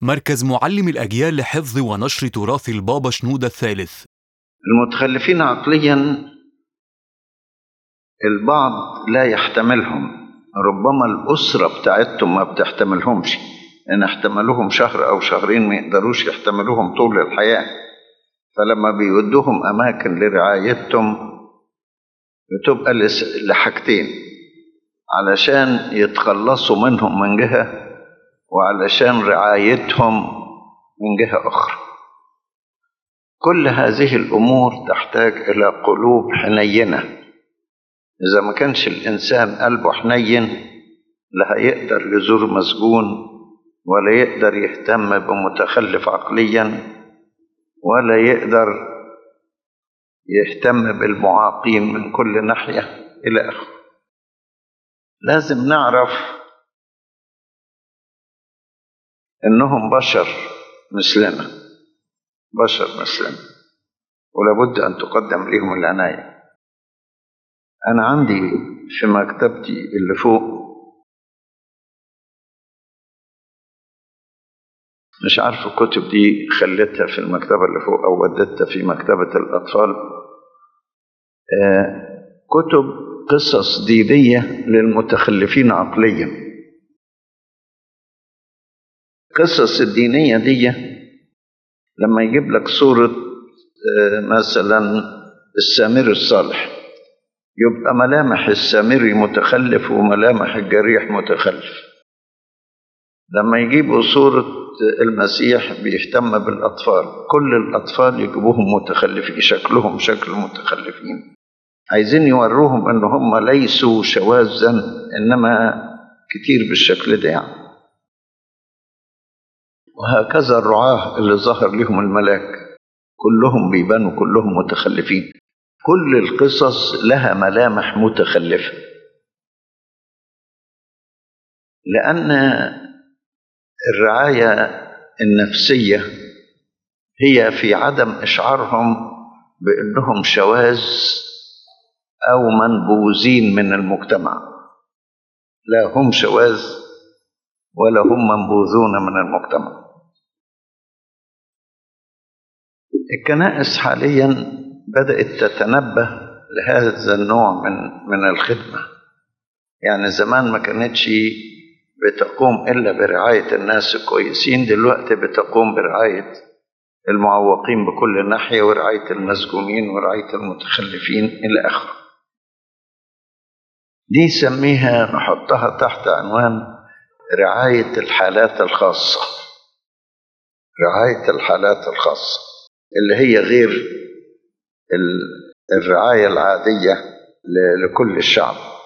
مركز معلم الأجيال لحفظ ونشر تراث البابا شنودة الثالث المتخلفين عقليا البعض لا يحتملهم ربما الأسرة بتاعتهم ما بتحتملهمش إن احتملوهم شهر أو شهرين ما يقدروش يحتملوهم طول الحياة فلما بيودوهم أماكن لرعايتهم بتبقى لس- لحاجتين علشان يتخلصوا منهم من جهة وعلشان رعايتهم من جهة أخرى كل هذه الأمور تحتاج إلى قلوب حنينة إذا ما كانش الإنسان قلبه حنين لا هيقدر يزور مسجون ولا يقدر يهتم بمتخلف عقليا ولا يقدر يهتم بالمعاقين من كل ناحية إلى آخره لازم نعرف إنهم بشر مثلنا بشر مثلنا ولابد أن تقدم لهم العناية أنا عندي في مكتبتي اللي فوق مش عارف الكتب دي خليتها في المكتبة اللي فوق أو وديتها في مكتبة الأطفال آه، كتب قصص دينية للمتخلفين عقليا القصص الدينية دي لما يجيب لك صورة آه، مثلا السامري الصالح يبقى ملامح السامري متخلف وملامح الجريح متخلف لما يجيبوا صورة المسيح بيهتم بالأطفال كل الأطفال يجيبوهم متخلفين شكلهم شكل متخلفين عايزين يوروهم ان هم ليسوا شواذا انما كتير بالشكل ده يعني وهكذا الرعاة اللي ظهر لهم الملاك كلهم بيبانوا كلهم متخلفين كل القصص لها ملامح متخلفة لأن الرعاية النفسية هي في عدم إشعارهم بأنهم شواذ أو منبوذين من المجتمع لا هم شواذ ولا هم منبوذون من المجتمع الكنائس حاليا بدأت تتنبه لهذا النوع من من الخدمة يعني زمان ما كانتش بتقوم إلا برعاية الناس الكويسين دلوقتي بتقوم برعاية المعوقين بكل ناحية ورعاية المسجونين ورعاية المتخلفين إلى آخره دي سميها نحطها تحت عنوان رعاية الحالات الخاصة رعاية الحالات الخاصة اللي هي غير ال- الرعاية العادية ل- لكل الشعب